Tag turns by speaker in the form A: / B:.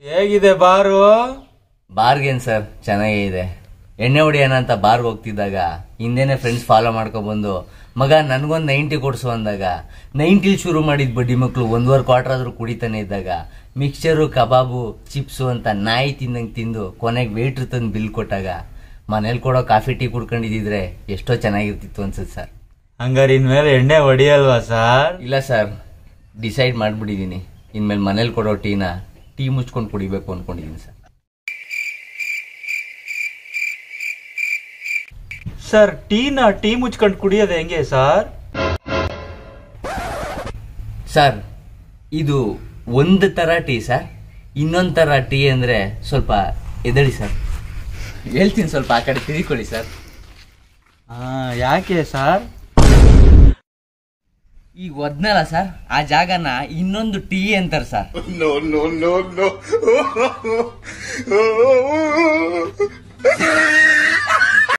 A: ಹೇಗಿದೆ ಬಾರು
B: bargain sir ಚೆನ್ನಾಗೇ ಇದೆ ಎಣ್ಣೆ ಹೊಡಿಯೋಣ ಅಂತ ಬಾರ್ಗೆ ಹೋಗ್ತಿದ್ದಾಗ ಹಿಂದೆನೆ ಫ್ರೆಂಡ್ಸ್ ಫಾಲೋ ಮಾಡ್ಕೊಬಂದು ಮಗ ನನ್ಗೊಂದು ನೈಂಟಿ ಕೊಡ್ಸು ಅಂದಾಗ ನೈಂಟಿಲ್ ಶುರು ಮಾಡಿದ ಬಡ್ಡಿ ಮಕ್ಕಳು ಒಂದೂವರೆ ಕ್ವಾರ್ಟರ್ ಆದ್ರೂ ಕುಡಿತಾನೆ ಇದ್ದಾಗ ಮಿಕ್ಸ್ಚರು ಕಬಾಬು ಚಿಪ್ಸು ಅಂತ ನಾಯಿ ತಿಂದಂಗೆ ತಿಂದು ಕೊನೆಗೆ ವೇಟ್ರ್ ತಂದು ಬಿಲ್ ಕೊಟ್ಟಾಗ ಮನೇಲಿ ಕೊಡೋ ಕಾಫಿ ಟೀ ಕುಡ್ಕೊಂಡಿದ್ದಿದ್ರೆ ಎಷ್ಟೋ ಚೆನ್ನಾಗಿರ್ತಿತ್ತು ಅನ್ಸುತ್ತೆ ಸರ್
A: ಹಂಗಾರೆ ಇನ್ಮೇಲೆ ಎಣ್ಣೆ ಹೊಡಿಯಲ್ವಾ ಸರ್
B: ಇಲ್ಲ ಸರ್ ಡಿಸೈಡ್ ಮಾಡಿಬಿಟ್ಟಿದ್ದೀನಿ ಇನ್ಮೇಲೆ ಮನೇಲಿ ಕೊಡೋ ಟೀನ ಟೀ ಮುಚ್ಕೊಂಡು ಕುಡಿಬೇಕು ಅನ್ಕೊಂಡಿದ್ದೀನಿ ಸರ್
A: ಸರ್ ಟೀನ ಟೀ ಮುಚ್ಕೊಂಡು ಕುಡಿಯೋದು ಹೆಂಗೆ ಸರ್
B: ಸರ್ ಇದು ಒಂದು ಥರ ಟೀ ಸರ್ ಇನ್ನೊಂದು ಥರ ಟೀ ಅಂದರೆ ಸ್ವಲ್ಪ ಎದಳಿ ಸರ್ ಹೇಳ್ತೀನಿ ಸ್ವಲ್ಪ ಆ ಕಡೆ ತಿಳ್ಕೊಳ್ಳಿ ಸರ್
A: ಹಾ ಯಾಕೆ ಸರ್
B: ಈಗ ಒದ್ನಲ್ಲ ಸರ್ ಆ ಜಾಗನ ಇನ್ನೊಂದು ಟೀ ಅಂತಾರೆ sir
C: No, no, no, no.